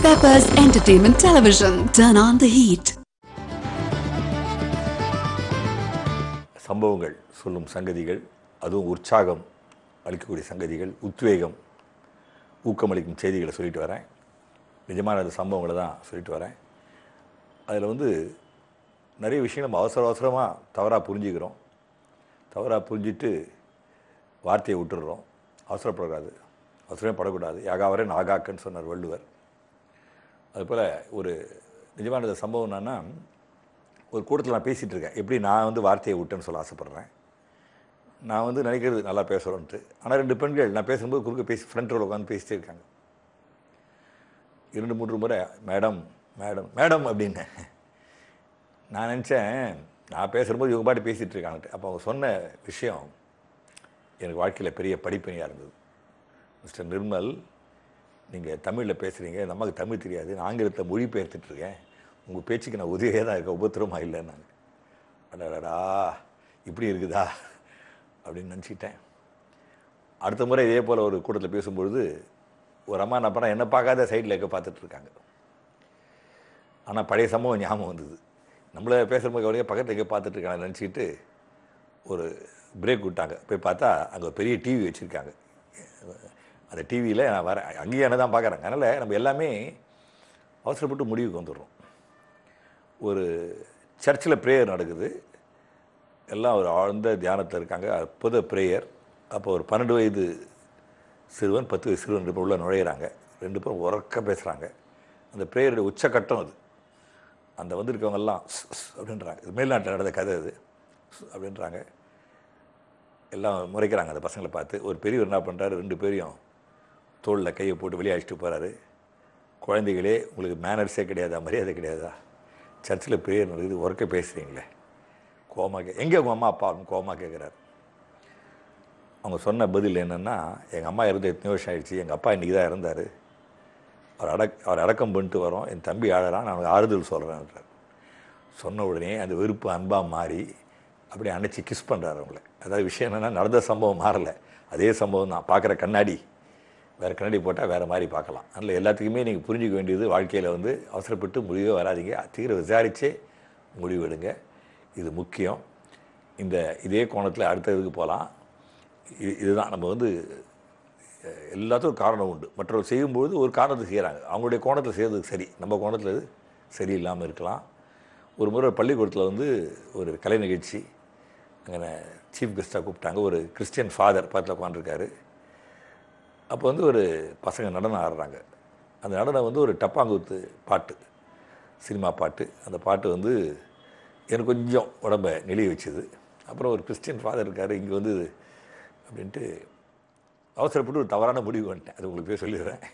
Peppers Entertainment Television. Turn on the heat. சம்பவங்கள் சொல்லும் சங்கதிகள் அதுவும் உற்சாகம் அளிக்கக்கூடிய சங்கதிகள் உத்வேகம் ஊக்கமளிக்கும் செய்திகளை சொல்லிட்டு வரேன் நிஜமான அந்த சம்பவங்களை தான் சொல்லிட்டு வரேன் அதில் வந்து நிறைய விஷயங்கள் நம்ம அவசர அவசரமாக தவறாக புரிஞ்சுக்கிறோம் தவறாக புரிஞ்சிட்டு வார்த்தையை விட்டுடுறோம் அவசரப்படக்கூடாது அவசரமே படக்கூடாது யாகாவரே நாகாக்கன்னு சொன்னார் வள்ளுவர் அதுபோல் ஒரு நிஜமான இந்த சம்பவம் என்னன்னா ஒரு கூட்டத்தில் நான் பேசிகிட்டு இருக்கேன் எப்படி நான் வந்து வார்த்தையை விட்டேன்னு சொல்ல ஆசைப்பட்றேன் நான் வந்து நினைக்கிறது நல்லா பேசுகிறோன்ட்டு ஆனால் ரெண்டு பெண்கள் நான் பேசும்போது குறுக்க பேசி ஃப்ரண்ட் ரோல உட்காந்து பேசிட்டே இருக்காங்க இரண்டு மூன்று முறை மேடம் மேடம் மேடம் அப்படின்னு நான் நினச்சேன் நான் பேசும்போது இவங்க பாட்டு பேசிகிட்டு இருக்காங்கட்டு அப்போ அவங்க சொன்ன விஷயம் எனக்கு வாழ்க்கையில் பெரிய படிப்பினையாக இருந்தது மிஸ்டர் நிர்மல் நீங்கள் தமிழில் பேசுகிறீங்க இந்த அம்மாவுக்கு தமிழ் தெரியாது நான் ஆங்கிலத்தில் மொழிபெயர்த்துட்டு இருக்கேன் உங்கள் பேச்சுக்கு நான் உதவியாக தான் இருக்கேன் உபத்திரமாக இல்லைன்னாங்க அடடா இப்படி இருக்குதா அப்படின்னு நினச்சிக்கிட்டேன் அடுத்த முறை இதே போல் ஒரு கூட்டத்தில் பேசும்பொழுது ஒரு அம்மா என்ன பண்ணா என்ன பார்க்காத சைடில் இருக்க பார்த்துட்டு இருக்காங்க ஆனால் பழைய சம்பவம் ஞாபகம் வந்தது நம்மளை பேசுகிறவங்க கவனிக்க பக்கத்தில் எங்கே பார்த்துட்டு இருக்காங்க நினச்சிக்கிட்டு ஒரு பிரேக் விட்டாங்க போய் பார்த்தா அங்கே ஒரு பெரிய டிவி வச்சுருக்காங்க அந்த டிவியில் நான் வரேன் அங்கேயும் என்ன தான் பார்க்குறேன் அதனால் நம்ம எல்லாமே அவசரப்பட்டு முடிவுக்கு வந்துடுறோம் ஒரு சர்ச்சில் ப்ரேயர் நடக்குது எல்லாம் ஒரு ஆழ்ந்த தியானத்தில் இருக்காங்க அற்புத ப்ரேயர் அப்போ ஒரு பன்னெண்டு வயது சிறுவன் பத்து வயது சிறுவன் ரெண்டு பேர் உள்ள நுழையிறாங்க ரெண்டு பேரும் உறக்க பேசுகிறாங்க அந்த ப்ரேயருடைய உச்சக்கட்டம் அது அந்த வந்திருக்கவங்கெல்லாம் ஸ், ஸ் அப்படின்றாங்க இது மேல்நாட்டில் நடந்த கதை அது ஸ் அப்படின்றாங்க எல்லாம் முறைக்கிறாங்க அந்த பசங்களை பார்த்து ஒரு பெரியவர் என்ன பண்ணுறாரு ரெண்டு பேரையும் தோளில் கையை போட்டு வெளியே அழைச்சிட்டு போகிறாரு குழந்தைகளே உங்களுக்கு மேனர்ஸே கிடையாதா மரியாதை கிடையாதா சர்ச்சில் ப்ரேயர் நடக்குது உறக்க பேசுகிறீங்களே கோமா கே எங்கே உங்கள் அம்மா அப்பா அப்படின்னு கோமா கேட்குறாரு அவங்க சொன்ன பதில் என்னென்னா எங்கள் அம்மா இறந்து எத்தனை வருஷம் ஆயிடுச்சு எங்கள் அப்பா இன்றைக்கி தான் இறந்தார் அவர் அடக் அவர் அடக்கம் பண்ணிட்டு வரோம் என் தம்பி ஆழறான் நான் அவனுக்கு ஆறுதல் சொல்கிறேன்றார் சொன்ன உடனே அந்த வெறுப்பு அன்பாக மாறி அப்படியே அணைச்சி கிஸ் பண்ணுறாரு அவங்கள அதாவது விஷயம் என்னென்னா நடந்த சம்பவம் மாறலை அதே சம்பவம் தான் பார்க்குற கண்ணாடி வேறு கண்ணாடி போட்டால் வேறு மாதிரி பார்க்கலாம் அதனால் எல்லாத்துக்குமே நீங்கள் புரிஞ்சிக்க வேண்டியது வாழ்க்கையில் வந்து அவசரப்பட்டு முடிவே வராதீங்க தீர விசாரித்தே முடிவு எடுங்க இது முக்கியம் இந்த இதே கோணத்தில் அடுத்த இதுக்கு போகலாம் இது இதுதான் நம்ம வந்து அஹ், எல்லாத்துக்கும் ஒரு காரணம் உண்டு மற்றவர்கள் செய்யும்பொழுது ஒரு காரணத்தை செய்கிறாங்க அவங்களுடைய கோணத்தில் செய்கிறது சரி நம்ம கோணத்தில் இது சரியில்லாமல் இருக்கலாம் ஒரு முறை ஒரு பள்ளிக்கூடத்தில் வந்து ஒரு கலை நிகழ்ச்சி அங்கே சீஃப் கெஸ்ட்டாக கூப்பிட்டாங்க ஒரு கிறிஸ்டியன் ஃபாதர் பக்கத்தில் உட்காந்துருக்காரு அப்போ வந்து ஒரு பசங்க நடனம் ஆடுறாங்க அந்த நடனம் வந்து ஒரு டப்பாங்குத்து பாட்டு சினிமா பாட்டு அந்த பாட்டு வந்து எனக்கு கொஞ்சம் உடம்பை நெளிய வச்சுது அப்புறம் ஒரு கிறிஸ்டியன் ஃபாதர் இருக்கார் இங்கே வந்து அப்படின்ட்டு அவசரப்பட்டு ஒரு தவறான முடிவு வந்துட்டேன் அது உங்களுக்கு போய் சொல்லிடுறேன்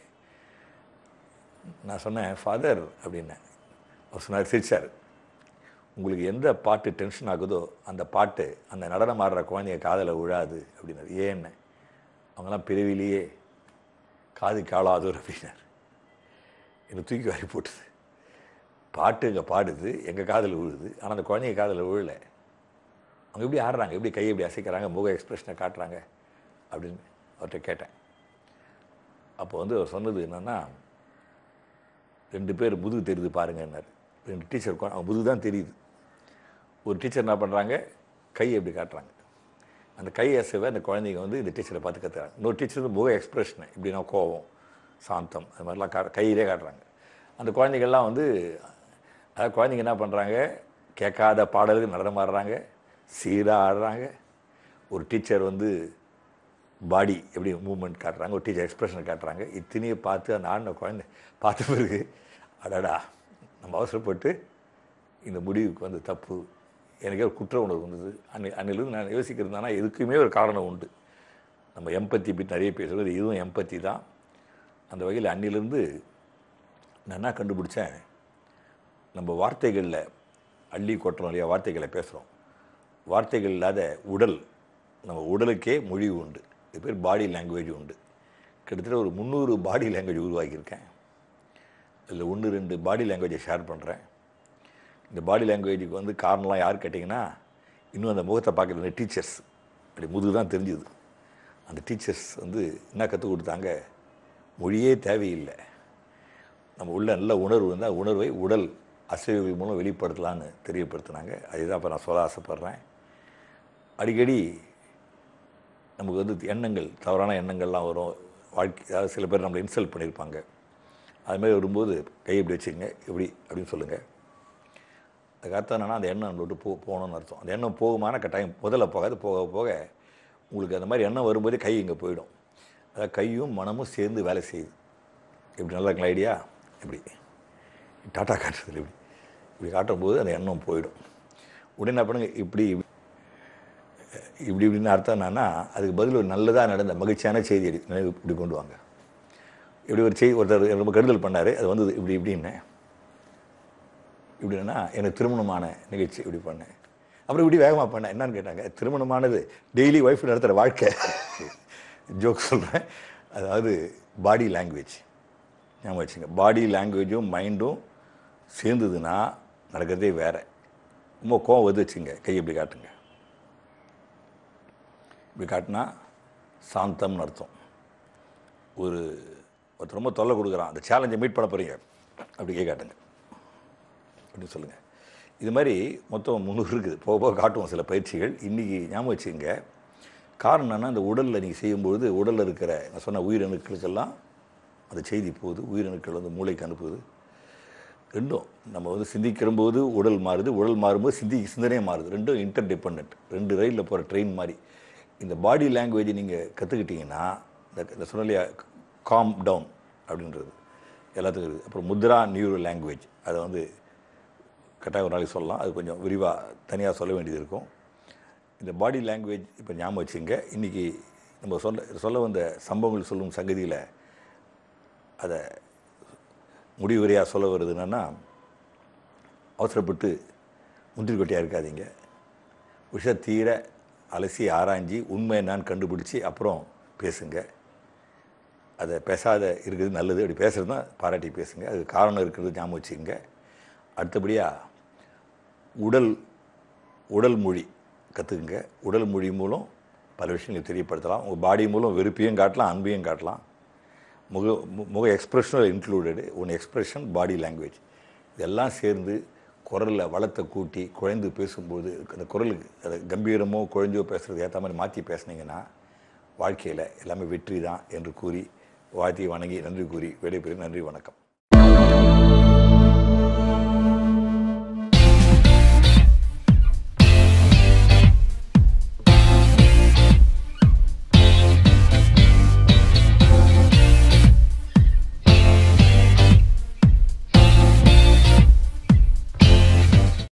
நான் சொன்னேன் ஃபாதர் அப்படின்னேன் அவர் சொன்னார் சிரிச்சார் உங்களுக்கு எந்த பாட்டு டென்ஷன் ஆகுதோ அந்த பாட்டு அந்த நடனம் ஆடுற குழந்தைங்க காதில் விழாது அப்படின்னாரு ஏன்னு அவங்கெல்லாம் பிறவிலேயே காது காளாதோர் அப்படின்னார் என்னை தூக்கி வாரி போட்டுது பாட்டு இங்கே பாடுது எங்கள் காதில் விழுது ஆனால் அந்த குழந்தைங்க காதில் விழல அவங்க எப்படி ஆடுறாங்க எப்படி கையை எப்படி அசைக்கிறாங்க முக எக்ஸ்பிரஷனை காட்டுறாங்க அப்படின்னு அவர்கிட்ட கேட்டேன் அப்போ வந்து அவர் சொன்னது என்னென்னா ரெண்டு பேர் முதுகு தெரியுது பாருங்கன்னாரு ரெண்டு டீச்சர் உட்காந்து அவங்க முதுகு தான் தெரியுது ஒரு டீச்சர் என்ன பண்ணுறாங்க கையை எப்படி காட்டுறாங்க அந்த கை அசைவை அந்த குழந்தைங்க வந்து இந்த டீச்சரை பார்த்து கற்றுறாங்க இன்னொரு டீச்சர் வந்து முக எக்ஸ்பிரஷன் இப்படின்னா கோவம் சாந்தம் அது மாதிரிலாம் கா கையிலே காட்டுறாங்க அந்த குழந்தைகள்லாம் வந்து அதாவது குழந்தைங்க என்ன பண்ணுறாங்க கேட்காத பாடலுக்கு நடனம் ஆடுறாங்க சீராக ஆடுறாங்க ஒரு டீச்சர் வந்து பாடி எப்படி மூவ்மெண்ட் காட்டுறாங்க ஒரு டீச்சர் எக்ஸ்பிரஷன் காட்டுறாங்க இத்தனையை பார்த்து அந்த ஆடின குழந்தை பார்த்த பிறகு அடடா நம்ம அவசரப்பட்டு இந்த முடிவுக்கு வந்து தப்பு எனக்கே ஒரு குற்ற உணர்வு வந்தது அன்னை அன்னிலிருந்து நான் யோசிக்கிறதுனா எதுக்குமே ஒரு காரணம் உண்டு நம்ம எம்பத்தி பற்றி நிறைய பேசுகிறது இதுவும் எம்பத்தி தான் அந்த வகையில் அன்னிலிருந்து நான் என்ன கண்டுபிடிச்சேன் நம்ம வார்த்தைகளில் அள்ளி கொட்டுறோம் இல்லையா வார்த்தைகளை பேசுகிறோம் வார்த்தைகள் இல்லாத உடல் நம்ம உடலுக்கே மொழி உண்டு இது பேர் பாடி லாங்குவேஜ் உண்டு கிட்டத்தட்ட ஒரு முந்நூறு பாடி லாங்குவேஜ் உருவாக்கியிருக்கேன் அதில் ஒன்று ரெண்டு பாடி லாங்குவேஜை ஷேர் பண்ணுறேன் இந்த பாடி லாங்குவேஜுக்கு வந்து காரணம்லாம் யார் கேட்டிங்கன்னா இன்னும் அந்த முகத்தை பார்க்குற டீச்சர்ஸ் அப்படி முதுகு தான் தெரிஞ்சுது அந்த டீச்சர்ஸ் வந்து என்ன கற்றுக் கொடுத்தாங்க மொழியே தேவையில்லை நம்ம உள்ள நல்ல உணர்வு இருந்தால் உணர்வை உடல் அசைவுகள் மூலம் வெளிப்படுத்தலான்னு தெரியப்படுத்தினாங்க அதுதான் இப்போ நான் சொல்ல ஆசைப்பட்றேன் அடிக்கடி நமக்கு வந்து எண்ணங்கள் தவறான எண்ணங்கள்லாம் வரும் வாழ்க்கை அதாவது சில பேர் நம்மளை இன்சல்ட் பண்ணியிருப்பாங்க அது மாதிரி வரும்போது கை இப்படி வச்சுக்கங்க இப்படி அப்படின்னு சொல்லுங்கள் அதுக்கு அர்த்தம் என்னன்னா அந்த எண்ணம் நம்மளை விட்டு போ போகணும்னு அர்த்தம் அந்த எண்ணம் போகுமான கட்டாயம் முதல்ல போகாது போக போக உங்களுக்கு அந்த மாதிரி எண்ணம் வரும்போதே கை இங்கே போயிடும் அதாவது கையும் மனமும் சேர்ந்து வேலை செய்யுது இப்படி நல்லா இருக்குங்களா ஐடியா இப்படி டாட்டா காட்டுறதுல இப்படி இப்படி காட்டும்போது அந்த எண்ணம் போயிடும் உடனே என்ன பண்ணுங்க இப்படி இப்படி இப்படின்னு அர்த்தம் என்னன்னா அதுக்கு பதில் ஒரு நல்லதாக நடந்த மகிழ்ச்சியான செய்தி எடு- நினைவு இப்படி கொண்டு வாங்க இப்படி ஒரு செய்தி ஒருத்தர் ரொம்ப கெடுதல் பண்ணார் அது வந்து இப்படி இப்படின்னு இப்படின்னா எனக்கு திருமணமான நிகழ்ச்சி இப்படி பண்ணேன் அப்புறம் இப்படி வேகமாக பண்ணேன் என்னன்னு கேட்டாங்க திருமணமானது டெய்லி ஒய்ஃப் நடத்துகிற வாழ்க்கை ஜோக் சொல்கிறேன் அதாவது பாடி லாங்குவேஜ் ஞாபகம் வச்சுங்க பாடி லாங்குவேஜும் மைண்டும் சேர்ந்ததுன்னா நடக்கிறதே வேற ரொம்ப கோவம் வந்து வச்சுங்க கை இப்படி காட்டுங்க இப்படி காட்டினா சாந்தம்னு அர்த்தம் ஒரு ஒருத்தர் ரொம்ப தொல்லை கொடுக்குறான் அந்த சேலஞ்சை மீட் பண்ண போகிறீங்க அப்படி கை காட்டுங்க அப்படின்னு சொல்லுங்கள் இது மாதிரி மொத்தம் முந்நூறு இருக்குது போக போக காட்டுவோம் சில பயிற்சிகள் இன்றைக்கி ஞாபகம் வச்சுங்க காரணம் என்னன்னா அந்த உடலில் நீங்கள் செய்யும்பொழுது உடலில் இருக்கிற நான் சொன்ன உயிரணுக்களுக்கெல்லாம் அந்த செய்தி போகுது உயிரணுக்கள் வந்து மூளைக்கு அனுப்புது ரெண்டும் நம்ம வந்து சிந்திக்கிறம்போது உடல் மாறுது உடல் மாறும்போது சிந்தி சிந்தனையே மாறுது ரெண்டும் இன்டர் டிபெண்ட் ரெண்டு ரயிலில் போகிற ட்ரெயின் மாதிரி இந்த பாடி லாங்குவேஜை நீங்கள் கற்றுக்கிட்டீங்கன்னா இந்த இந்த சொன்னலையா காம் டவுன் அப்படின்றது எல்லாத்துக்கும் இருக்குது அப்புறம் முத்ரா நியூரோ லாங்குவேஜ் அதை வந்து கட்டாயம் ஒரு நாளைக்கு சொல்லலாம் அது கொஞ்சம் விரிவாக தனியாக சொல்ல வேண்டியது இருக்கும் இந்த பாடி லாங்குவேஜ் இப்போ ஞாபகம் வச்சுங்க இன்றைக்கி நம்ம சொல்ல சொல்ல வந்த சம்பவங்கள் சொல்லும் சங்கதியில் அதை முடிவுரையாக சொல்ல வருது என்னென்னா அவசரப்பட்டு முந்திரி கொட்டையாக இருக்காதீங்க விஷ தீர அலசி ஆராய்ஞ்சி உண்மை என்னன்னு கண்டுபிடிச்சி அப்புறம் பேசுங்க அதை பேசாத இருக்கிறது நல்லது அப்படி பேசுகிறது தான் பாராட்டி பேசுங்க அது காரணம் இருக்கிறது ஞாபகம் வச்சுங்க அடுத்தபடியாக உடல் உடல் மொழி கற்றுக்குங்க உடல் மொழி மூலம் பல விஷயங்களை தெரியப்படுத்தலாம் உங்கள் பாடி மூலம் வெறுப்பையும் காட்டலாம் அன்பையும் காட்டலாம் முக மு- முக எக்ஸ்பிரஷனும் இன்க்ளூடடு ஒன்று எக்ஸ்பிரஷன் பாடி லாங்குவேஜ் இதெல்லாம் சேர்ந்து குரலில் வளத்தை கூட்டி குழைந்து பேசும்போது அந்த குரலுக்கு அது கம்பீரமோ குழஞ்சோ பேசுறது ஏற்ற மாதிரி மாற்றி பேசுனீங்கன்னா வாழ்க்கையில் எல்லாமே வெற்றி தான் என்று கூறி வாழ்த்தி வணங்கி நன்றி கூறி விடைபெறும் நன்றி வணக்கம்